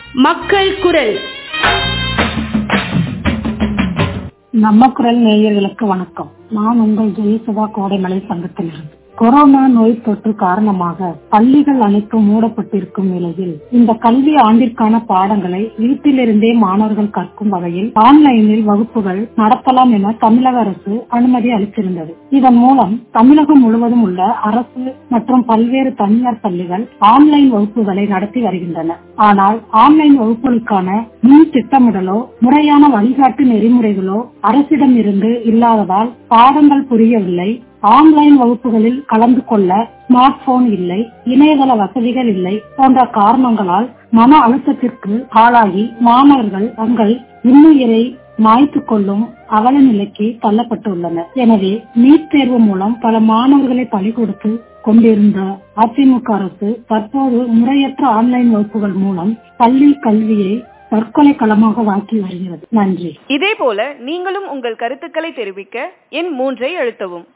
மக்கள் குரல் நம்ம குரல் நேயர்களுக்கு வணக்கம் நான் உங்கள் ஜெயசுதா கோடைமலை சங்கத்திலிருந்து கொரோனா நோய் தொற்று காரணமாக பள்ளிகள் அனைத்தும் மூடப்பட்டிருக்கும் நிலையில் இந்த கல்வி ஆண்டிற்கான பாடங்களை வீட்டிலிருந்தே மாணவர்கள் கற்கும் வகையில் ஆன்லைனில் வகுப்புகள் நடத்தலாம் என தமிழக அரசு அனுமதி அளித்திருந்தது இதன் மூலம் தமிழகம் முழுவதும் உள்ள அரசு மற்றும் பல்வேறு தனியார் பள்ளிகள் ஆன்லைன் வகுப்புகளை நடத்தி வருகின்றன ஆனால் ஆன்லைன் வகுப்புகளுக்கான முன் திட்டமிடலோ முறையான வழிகாட்டு நெறிமுறைகளோ அரசிடம் இருந்து இல்லாததால் பாடங்கள் புரியவில்லை ஆன்லைன் வகுப்புகளில் கலந்து கொள்ள ஸ்மார்ட் போன் இல்லை இணையதள வசதிகள் இல்லை போன்ற காரணங்களால் மன அழுத்தத்திற்கு ஆளாகி மாணவர்கள் தங்கள் இன்னுயிரை மாய்த்து கொள்ளும் அவல நிலைக்கு தள்ளப்பட்டுள்ளனர் எனவே நீட் தேர்வு மூலம் பல மாணவர்களை பலி கொடுத்து கொண்டிருந்த அதிமுக அரசு தற்போது முறையற்ற ஆன்லைன் வகுப்புகள் மூலம் பள்ளி கல்வியை தற்கொலை களமாக வாக்கி வருகிறது நன்றி இதே போல நீங்களும் உங்கள் கருத்துக்களை தெரிவிக்க எண் மூன்றை அழுத்தவும்